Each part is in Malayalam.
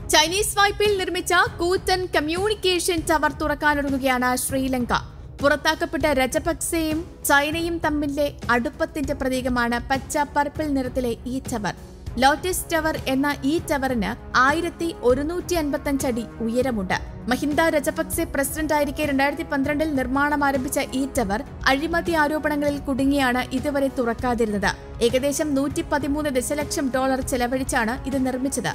ചൈനീസ് വായ്പയിൽ നിർമ്മിച്ച കൂറ്റൻ കമ്മ്യൂണിക്കേഷൻ ടവർ തുറക്കാനൊരുങ്ങുകയാണ് ശ്രീലങ്ക പുറത്താക്കപ്പെട്ട രജപക്സെയും ചൈനയും തമ്മിലെ അടുപ്പത്തിന്റെ പ്രതീകമാണ് പച്ച പർപ്പിൾ നിറത്തിലെ ഈ ടവർ ലോട്ടസ് ടവർ എന്ന ഈ ടവറിന് ആയിരത്തി ഒരുന്നൂറ്റി അൻപത്തഞ്ച് അടി ഉയരമുണ്ട് മഹിന്ദ രജപക്സെ പ്രസിഡന്റായിരിക്കെ രണ്ടായിരത്തി പന്ത്രണ്ടിൽ നിർമ്മാണം ആരംഭിച്ച ഈ ടവർ അഴിമതി ആരോപണങ്ങളിൽ കുടുങ്ങിയാണ് ഇതുവരെ തുറക്കാതിരുന്നത് ഏകദേശം നൂറ്റി പതിമൂന്ന് ദശലക്ഷം ഡോളർ ചെലവഴിച്ചാണ് ഇത് നിർമ്മിച്ചത്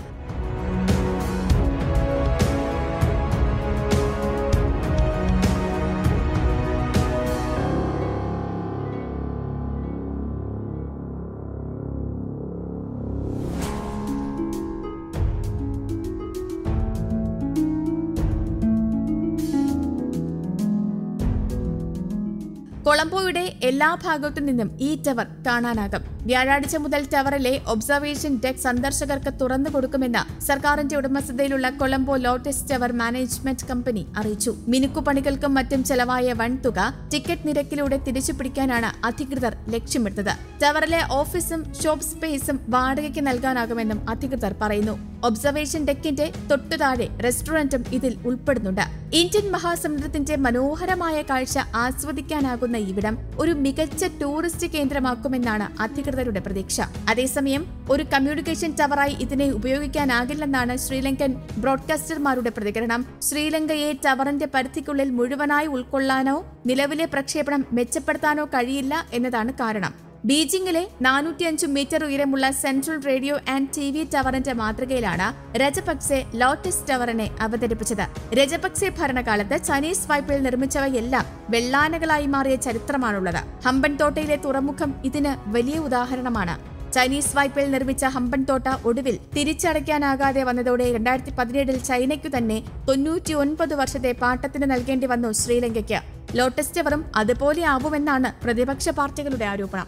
കൊളംബോയുടെ എല്ലാ ഭാഗത്തു നിന്നും ഈ ടവർ കാണാനാകും വ്യാഴാഴ്ച മുതൽ ടവറിലെ ഒബ്സർവേഷൻ ഡെക്ക് സന്ദർശകർക്ക് തുറന്നു കൊടുക്കുമെന്ന് സർക്കാരിന്റെ ഉടമസ്ഥതയിലുള്ള Colombo lotus tower management company അറിയിച്ചു മിനുക്കുപണികൾക്കും മറ്റും ചെലവായ വൻതുക ടിക്കറ്റ് നിരക്കിലൂടെ തിരിച്ചു പിടിക്കാനാണ് അധികൃതർ ലക്ഷ്യമിട്ടത് ടവറിലെ ഓഫീസും ഷോപ്പ് സ്പേസും വാടകയ്ക്ക് നൽകാനാകുമെന്നും അധികൃതർ പറയുന്നു ഒബ്സർവേഷൻ ഡെക്കിന്റെ തൊട്ടുതാഴെ റെസ്റ്റോറന്റും ഇതിൽ ഉൾപ്പെടുന്നുണ്ട് ഇന്ത്യൻ മഹാസമുദ്രത്തിന്റെ മനോഹരമായ കാഴ്ച ആസ്വദിക്കാനാകുന്ന ഇവിടം ഒരു മികച്ച ടൂറിസ്റ്റ് കേന്ദ്രമാക്കുമെന്നാണ് അധികൃതരുടെ പ്രതീക്ഷ അതേസമയം ഒരു കമ്മ്യൂണിക്കേഷൻ ടവറായി ഇതിനെ ഉപയോഗിക്കാനാകില്ലെന്നാണ് ശ്രീലങ്കൻ ബ്രോഡ്കാസ്റ്റർമാരുടെ പ്രതികരണം ശ്രീലങ്കയെ ടവറിന്റെ പരിധിക്കുള്ളിൽ മുഴുവനായി ഉൾക്കൊള്ളാനോ നിലവിലെ പ്രക്ഷേപണം മെച്ചപ്പെടുത്താനോ കഴിയില്ല എന്നതാണ് കാരണം ബീജിംഗിലെ നാനൂറ്റിയഞ്ച് മീറ്റർ ഉയരമുള്ള central radio and T V ടവറിന്റെ മാതൃകയിലാണ് രജപക്സെ ലോട്ടസ് ടവറിനെ അവതരിപ്പിച്ചത് രജപക്സെ ഭരണകാലത്ത് ചൈനീസ് വായ്പയിൽ നിർമ്മിച്ചവയെല്ലാം വെള്ളാനകളായി മാറിയ ചരിത്രമാണുള്ളത് ഹമ്പൻ തോട്ടയിലെ തുറമുഖം ഇതിന് വലിയ ഉദാഹരണമാണ് ചൈനീസ് വായ്പയിൽ നിർമ്മിച്ച ഹമ്പൻ തോട്ട ഒടുവിൽ തിരിച്ചടയ്ക്കാനാകാതെ വന്നതോടെ രണ്ടായിരത്തി പതിനേഴിൽ ചൈനയ്ക്കു തന്നെ തൊണ്ണൂറ്റി ഒൻപത് വർഷത്തെ പാട്ടത്തിന് നൽകേണ്ടി വന്നു ശ്രീലങ്കയ്ക്ക് ലോട്ടസ് ടവറും അതുപോലെ ആവുമെന്നാണ് പ്രതിപക്ഷ പാർട്ടികളുടെ ആരോപണം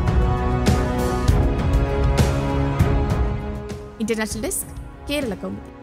ഇന്റർനാഷണൽ ഡെസ്ക് കേരള കൗമുദി